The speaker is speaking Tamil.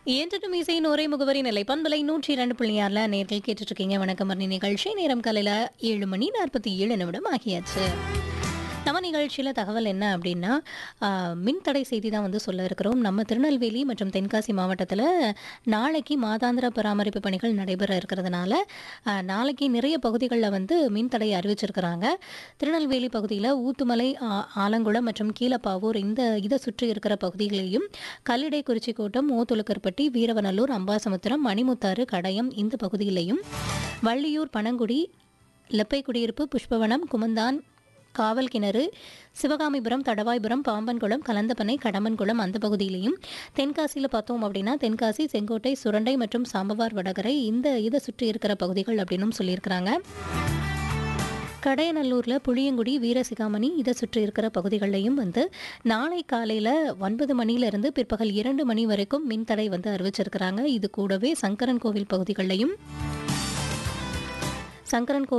என்றும் இசையின் ஒரே முகவரி நிலை பண்பலை நூற்றி இரண்டு புள்ளியாரில் நேர்கள் கேட்டுட்டு இருக்கீங்க வணக்கம் மரணி நிகழ்ச்சி நேரம் காலையில் ஏழு மணி நாற்பத்தி ஏழு நிமிடம் ஆகியாச்சு நம்ம நிகழ்ச்சியில் தகவல் என்ன அப்படின்னா ஆஹ், மின்தடை செய்தி தான் வந்து சொல்ல இருக்கிறோம் நம்ம திருநெல்வேலி மற்றும் தென்காசி மாவட்டத்தில் நாளைக்கு மாதாந்திர பராமரிப்பு பணிகள் நடைபெற இருக்கிறதுனால ஆஹ், நாளைக்கு நிறைய பகுதிகளில் வந்து மின்தடை அறிவிச்சிருக்கிறாங்க திருநெல்வேலி பகுதியில் ஊத்துமலை ஆ- ஆலங்குளம் மற்றும் கீழப்பாவூர் இந்த இதை சுற்றி இருக்கிற பகுதிகளையும் கல்லிடை குறிச்சிக்கோட்டம் ஓத்துலுக்கர்பட்டி வீரவநல்லூர் அம்பாசமுத்திரம் மணிமுத்தாறு கடயம் இந்த பகுதியிலையும் வள்ளியூர் பனங்குடி லெப்பை குடியிருப்பு புஷ்பவனம் குமந்தான் காவல் கிணறு சிவகாமிபுரம் தடவாய்புரம் பாம்பன்குளம் கலந்தப்பனை கடம்பன்குளம் அந்த பகுதியிலையும் தென்காசியில் பார்த்தோம் அப்படின்னா தென்காசி செங்கோட்டை சுரண்டை மற்றும் சாம்பவார் வடகரை இந்த இதை சுற்றி இருக்கிற பகுதிகள் அப்படின்னும் சொல்லியிருக்கிறாங்க கடையநல்லூரில் புளியங்குடி வீரசிகாமணி இதை சுற்றி இருக்கிற பகுதிகளிலையும் வந்து நாளை காலையில் ஒன்பது மணியிலிருந்து பிற்பகல் இரண்டு மணி வரைக்கும் மின்தடை வந்து அறிவிச்சிருக்கிறாங்க இது கூடவே சங்கரன் கோவில் பகுதிகளிலையும் சங்கரன் கோவில்